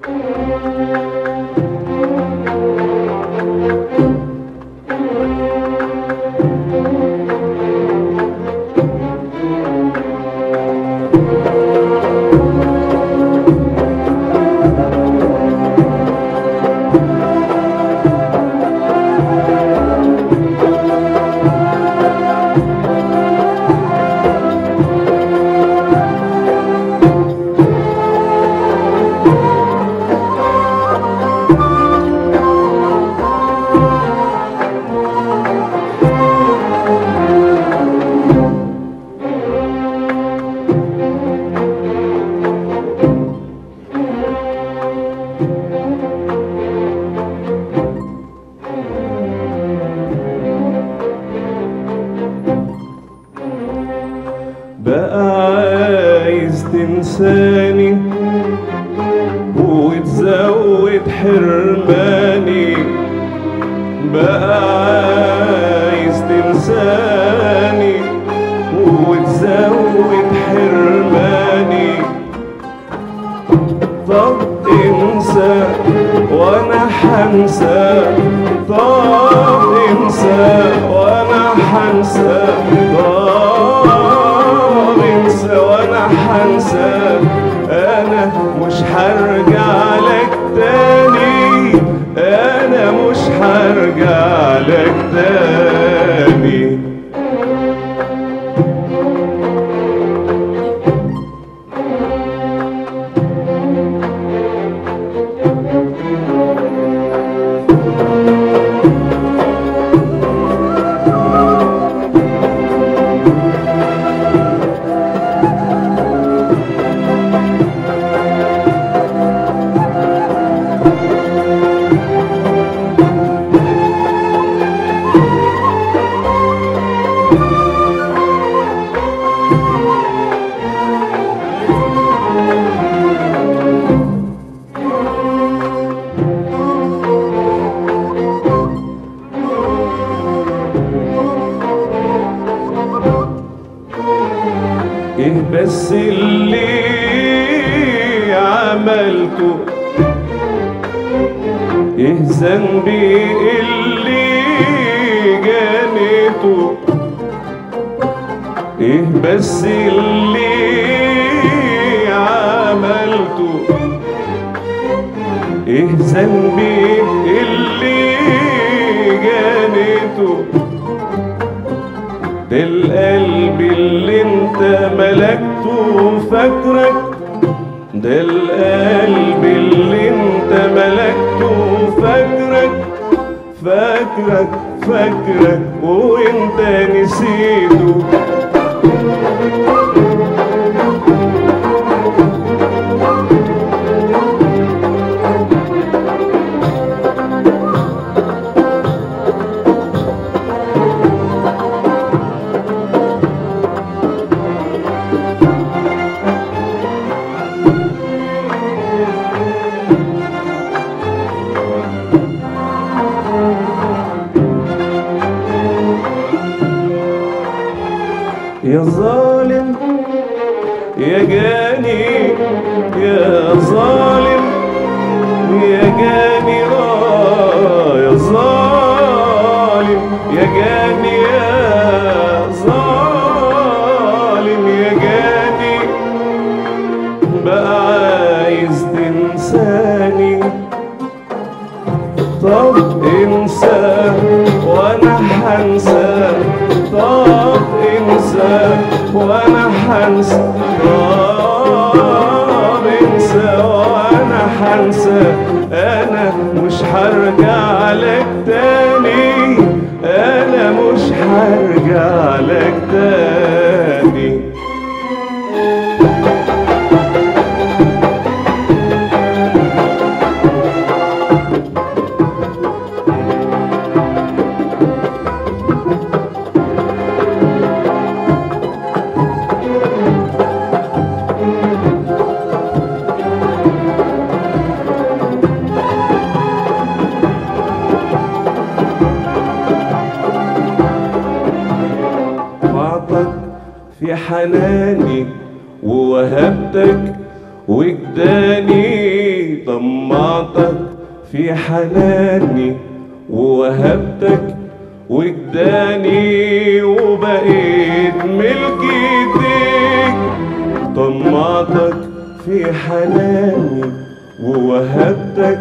بقى عايز تنساني وتزود حرماني بقى عايز تنساني وتزود حرماني طب انسى وانا حنسى طب انسى وانا حنسى طب انسى وانا حنسى انا مش هرجع لك تاني انا مش هرجع لك تاني ايه بس اللي عملته ايه ذنبي اللي جنيته ايه بس اللي عملته ايه ذنبي اللي جنيته ده القلب اللي انت ملكته فاكرك ده القلب اللي انت ملكته فاكرك فاكرك فاكرك وانت نسيته يا ظالم يا جاني يا ظالم يا جاني آه يا ظالم يا جاني يا ظالم يا جاني بقى عايز تنساني طب انسى وانا حنسى طب انسى وانا حنسى طب انسى وانا حنسى انا مش هرجع لك تاني انا مش هرجع لك تاني بعطك في حناني ووهبتك وجداني طمعتك في حناني ووهبتك واداني وبقيت ملك ايديك طمعتك في حناني ووهبتك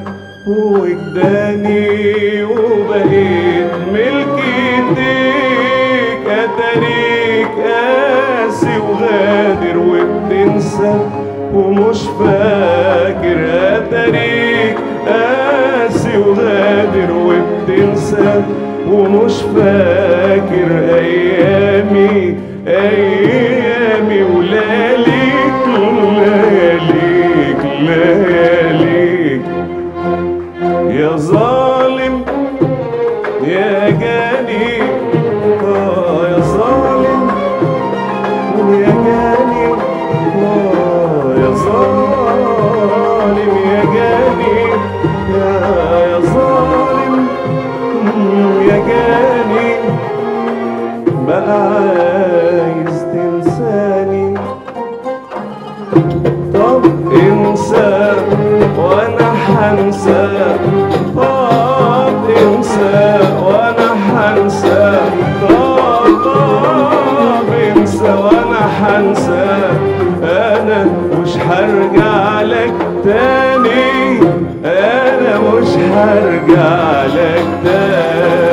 واداني وبقيت ملك ايديك اتاريك قاسي وغادر وبتنسى ومش فاكر اتاريك قاسي وغادر وبتنسى ومش فاكر ايامي ايامي ولياليك لياليك لياليك يا ظالم يا جاني آه يا ظالم يا جاني آه يا ظالم يا جاني يا يا ظالم يا جاني بقى عايز تنساني طب انسى وانا حنسى طب انسى وانا حنسى طب طب انسى وانا حنسى انا مش هرجع لك تاني انا مش هرجع لك تاني